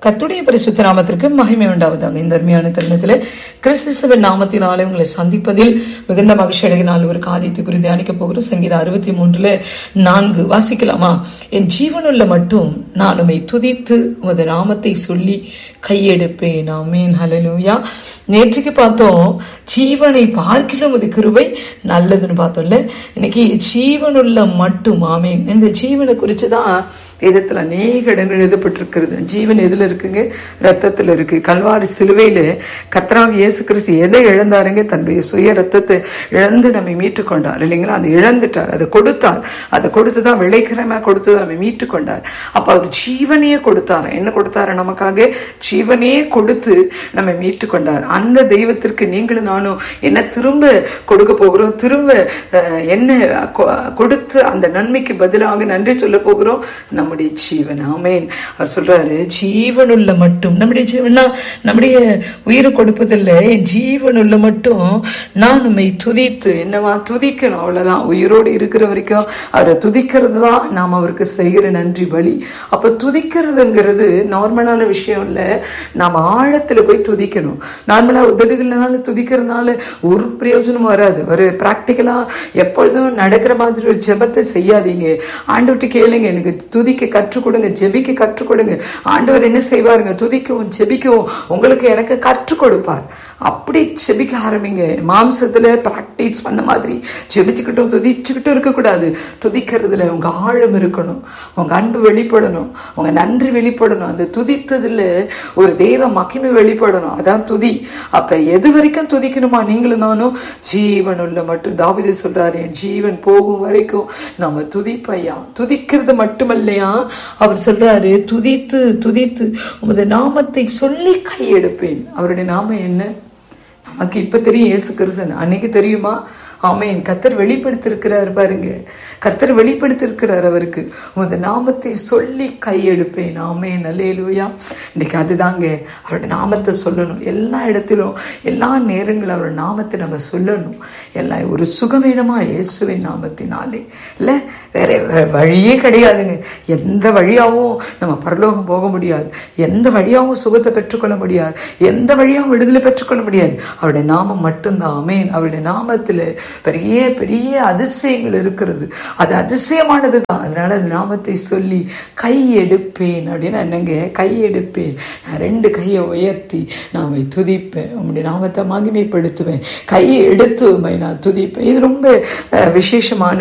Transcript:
கத்துடைய பரிசுத்த நாமத்திற்கு மகிமை உண்டாவதாக இந்த அருமையான தருணத்தில் கிறிஸ்துவின் நாமத்தினாலே உங்களை சந்திப்பதில் மிகுந்த மகிழ்ச்சி அடைகினால் ஒரு காரியத்தை குறித்து தியானிக்க போகிறோம் சங்கீதம் அறுபத்தி மூன்றுல நான்கு வாசிக்கலாமா என் ஜீவனுள்ள மட்டும் நான் உம்மை துதித்து உமது நாமத்தை சொல்லி கையெடுப்பேன் ஆமேன் ஹalleluya நேற்றுக்கு பார்த்தோம் ஜீவனை பார்க்கிலும் அது கிருபை நல்லதுன்னு பார்த்தோம்ல இன்னைக்கு ஜீவனுள்ள மட்டும் ஆமேன் இந்த ஜீவனை குறித்து தான் வேதத்தில் அநேக இடங்கள் எழுதப்பட்டிருக்கிறது ஜீவன் எதுல இருக்குங்க ரத்தத்தில் இருக்கு கல்வாரி சிலுவையில கத்தராக இயேசு கிறிஸ்து எதை இழந்தாருங்க தன்னுடைய சுய ரத்தத்தை இழந்து நம்மை மீட்டு கொண்டார் இல்லைங்களா அதை இழந்துட்டார் அதை கொடுத்தார் அதை கொடுத்து தான் விளைக்கிறமா கொடுத்து நம்மை மீட்டு கொண்டார் அப்ப அவர் ஜீவனையே கொடுத்தார் என்ன கொடுத்தாரு நமக்காக ஜீவனையே கொடுத்து நம்மை மீட்டு கொண்டார் அந்த தெய்வத்திற்கு நீங்களும் நானும் என்ன திரும்ப கொடுக்க போகிறோம் திரும்ப அஹ், என்ன கொ- கொடுத்து அந்த நன்மைக்கு பதிலாக நன்றி சொல்ல போகிறோம் நம்முடைய ஜீவன் ஆமேன் அவர் சொல்றாரு ஜீவனுள்ள மட்டும் நம்முடைய ஜீவனா நம்முடைய உயிரை கொடுப்பதில்லை என் ஜீவனுள்ள மட்டும் நான் உம்மை துதித்து என்னவா துதிக்கணும் அவ்வளவுதான் உயிரோடு இருக்கிற வரைக்கும் அவரை துதிக்கிறது தான் நாம் அவருக்கு செய்கிற நன்றி பலி அப்ப துதிக்கிறதுங்கிறது நார்மலான விஷயம் இல்லை நாம் ஆழத்துல போய் துதிக்கணும் நார்மலா உதடுகள்னால துதிக்கிறதுனால ஒரு பிரயோஜனம் வராது ஒரு பிராக்டிக்கலா எப்பொழுதும் நடக்கிற மாதிரி ஒரு ஜெபத்தை செய்யாதீங்க ஆண்டவர்கிட்ட கேளுங்க எனக்கு துதிக்க கற்றுக் கொடுங்க ஜெபிக்க கற்றுக் கொடுங்க ஆண்டவர் என்ன செய்வாருங்க துதிக்கவும் ஜெபிக்கவும் உங்களுக்கு எனக்கு கற்றுக் கொடுப்பார் அப்படி ஜெபிக்க ஆரம்பிங்க மாம்சத்துல பிராக்டிஸ் பண்ண மாதிரி ஜெபிச்சுக்கிட்டும் துதிச்சுக்கிட்டும் இருக்கக்கூடாது துதிக்கிறதுல உங்க ஆழம் இருக்கணும் உங்க அன்பு வெளிப்படணும் உங்க நன்றி வெளிப்படணும் அந்த துதித்ததுல ஒரு தெய்வ மகிமை வெளிப்படணும் அதான் துதி அப்ப எது வரைக்கும் துதிக்கணுமா நீங்களும் நானும் ஜீவன் உள்ள மட்டும் தாவிது சொல்றாரு என் ஜீவன் போகும் வரைக்கும் நம்ம துதிப்பையா துதிக்கிறது மட்டுமல்லையா அவர் சொல்றாரு துதித்து துதித்து உமது நாமத்தை சொல்லி கையெடுப்பேன் அவருடைய நாமம் என்ன நமக்கு இப்ப தெரியும் இயேசு கிறிஸ்தன் அன்னைக்கு தெரியுமா ஆமென் கர்த்தர் வெளிப்படுத்திருக்கிறார் பாருங்க கர்த்தர் வெளிப்படுத்திருக்கிறார் அவருக்கு உமது நாமத்தை சொல்லி கையெடுப்பேன் ஆமென் அல்லேலூயா இன்னைக்கு அதுதாங்க அவருடைய நாமத்தை சொல்லணும் எல்லா இடத்திலும் எல்லா நேரங்களும் அவரோட நாமத்தை நம்ம சொல்லணும் எல்லாம் ஒரு சுகம் வேணுமா இயேசுவின் நாமத்தினாலே இல்லை வேற வேற வழியே கிடையாதுங்க எந்த வழியாவும் நம்ம பரலோகம் போக முடியாது எந்த வழியாவும் சுகத்தை பெற்றுக்கொள்ள முடியாது எந்த வழியாவும் விடுதலை பெற்றுக்கொள்ள முடியாது அவருடைய நாமம் மட்டும்தான் ஆமென் அவருடைய நாமத்துல பெரிய பெரிய அதிசயங்கள் இருக்கிறது அது அதிசயமானது தான் அதனால அந்த நாமத்தை சொல்லி கை எடுப்பேன் அப்படின்னு என்னங்க கை எடுப்பேன் நான் ரெண்டு கையை உயர்த்தி நான் உம்மை துதிப்பேன் உம்முடைய நாமத்தை மகிமைப்படுத்துவேன் கையை எடுத்து உம்மை நான் துதிப்பேன் இது ரொம்ப அஹ், விசேஷமான